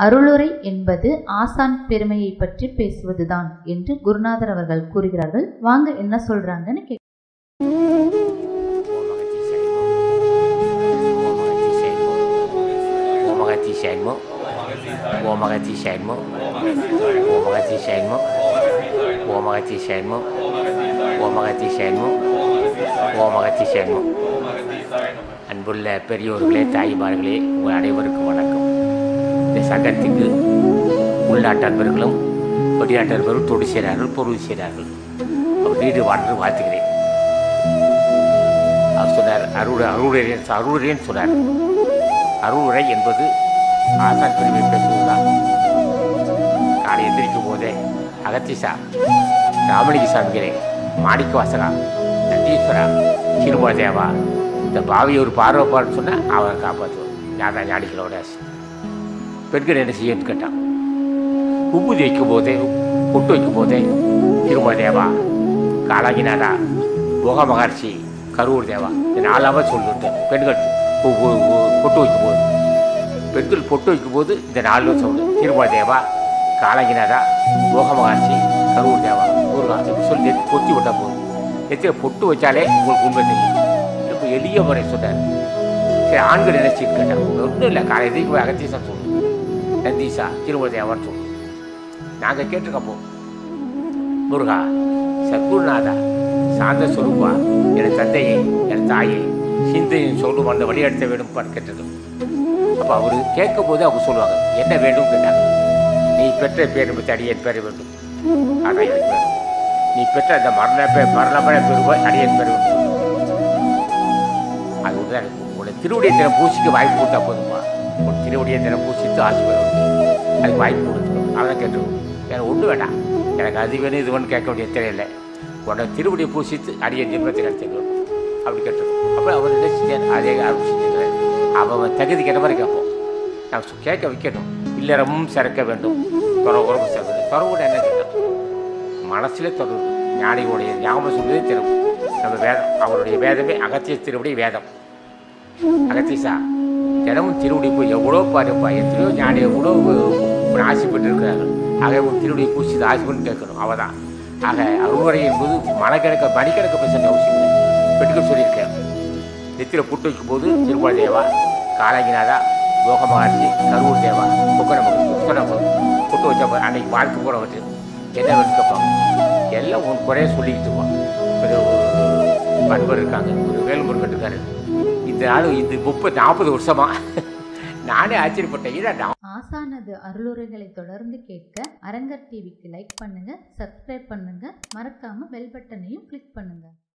அருளுரை என்பது ஆசான் பெருமையை பற்றி பேசுவதுதான் என்று குருநாதர் அவர்கள் கூறுகிறார்கள் வாங்க என்ன சொல்றாங்கன்னு கேட்க ஓமகத்தி சைன்மோ ஓமகத்தி சைன்மோ ஓமகத்தி சைன்மோ ஓமகத்தி சைன்மோ ஓமகத்தி சைன்மோ ஓமகத்தி சைன்மோ அன்புள்ள பெரியோர்களே தாய்மார்களே உங்கள் அனைவருக்கும் வணக்கம் இந்த சங்கத்துக்கு உள்நாட்டு அன்பர்களும் வெளிநாட்டு அன்பர்களும் தொடு செய்கிறார்கள் பொருள் செய்கிறார்கள் அவர் வீடு வாழ்ந்து வாழ்த்துகிறேன் அவர் சொன்னார் அருள் அருளுரையன் அருளுரையன் சொன்னார் அருளுரை என்பது ஆசான் பெருமை பேசுவதுதான் காலை எந்திரிக்கும் போதே அகத்திசா ராமலிங்க சாமிகளே மாணிக்க வாசகா நந்தீஸ்வரா சிறுமதேவா இந்த பாவி ஒரு பார்வைப்பான்னு சொன்னால் அவரை காப்பாற்றுவோம் ஞாதா ஞானிகளோட பெண்கள் என்ன செய்யணும்னு கேட்டான் உப்புதி வைக்கும் போதே பொட்டு வைக்கும் போதே திருமதேவா காலாங்கினாரா முக மகர்ஷி கரூர் தேவா இந்த நாலாவது சொல்லிவிட்டேன் பெண்கள் பொ- பொ- பொ- பொட்டு வைக்கும் போது பெண்கள் பொட்டு வைக்கும் போது இந்த நாலு சொல்லு திருமல தேவா காலங்கினாரா முக மகர்ஷி கரூர் தேவா முருகா இப்படி சொல்லி நெத்தி பொத்தி விட்டா போதும் நெத்தியில் பொட்டு வச்சாலே உங்களுக்கு உண்மை தெரியும் இப்போ எளிய முறை சொன்னார் சரி ஆண்கள் நினைச்சிட்டு கேட்டாங்க ஒன்றும் இல்லை காலை எதிர்க்கு போய் அகத்தீசா சொல்லு நந்தீசா திருமல தேவான்னு சொல்லு நாங்கள் கேட்டிருக்கப்போ முருகா சத்குருநாதா சாந்த சொருப்பா என் தந்தையை என் தாயை சிந்தையின் சொல்லும் அந்த வழிநடத்த வேண்டும் கேட்டது அப்போ அவர் கேட்கும் போது அவங்க சொல்லுவாங்க என்ன வேண்டும் கேட்டாங்க நீ பெற்ற பேர் பற்றி அடியேன் பெற வேண்டும் அதான் எனக்கு வேணும் நீ பெற்ற அந்த மரண பே மரணமான பெறுவாய் அடியேன் பெற வேண்டும் அது ஒன்று தான் எனக்கு உன்னை திருவடியை தினம் பூசிக்க வாய்ப்பு கொடுத்தா போதுமா உன் திருவடியை தினம் பூசித்து ஆசை பெற வேண்டும் அதுக்கு வாய்ப்பு கொடுத்துருவோம் அவனை கேட்டுருவோம் எனக்கு ஒன்றும் வேண்டாம் எனக்கு அது வேணும் இது வேணும் கேட்க வேண்டிய தேவையில்லை உன்னை திருவடியை பூசித்து அடிய ஜென்மத்தை நடத்திடுவோம் அப்படி கேட்டுருவோம் அப்புறம் அவர் நினைச்சிட்டேன் அதே ஆரம்பிச்சுட்டு அவன் தகுதி கேட்ட மாதிரி கேட்போம் நான் சொ- கேட்க வைக்கணும் இல்லறமும் சிறக்க வேண்டும் துறவுறவும் சிறக்க வேண்டும் துறவுட என்ன கேட்டோம் மனசில் தொடர்பு ஞானிகளுடைய ஞாபகம் சொல்வதே திறவு நம்ம வேதம் அவருடைய வேதமே அகத்திய திருவடி வேதம் அகத்தீசா தினமும் திருவடி போய் எவ்வளோ பாருப்பா எத்தனையோ ஞானி எவ்வளோ ஆசைப்பட்டு இருக்கிறார்கள் ஆக உன் திருவடி பூசி ஆசைப்பட்டு கேட்கணும் அவள் தான் ஆக அறுவரை என்பது மனக்கணக்க மணிக்கணக்க பேச வேண்டிய அவசியம் இல்லை பெண்கள் சொல்லியிருக்கேன் நெத்தியில் புட்டு வைக்கும்போது திருமல தேவா காலங்கிநாதா யோக மகர்ஷி கரூர் தேவா குக்கர மகர்ஷி சொன்ன புட்டு வச்ச போது அன்னைக்கு வாழ்க்கை கூட வச்சு என்ன வேணும் கேட்பாங்க எல்லாம் உன் குறைய சொல்லிக்கிட்டு இருப்பான் ஒரு ஒரு நண்பர் இருக்காங்க ஒரு வேலுமுருகன் இருக்காரு இந்த நாள் இந்த முப்பது நாற்பது வருஷமா நானே ஆச்சரியப்பட்டேன் ஏன்னா ஆசானது அருளுரைகளை தொடர்ந்து கேட்க அரங்கர் டிவிக்கு லைக் பண்ணுங்க சப்ஸ்கிரைப் பண்ணுங்க மறக்காம பெல் பட்டனையும் கிளிக் பண்ணுங்க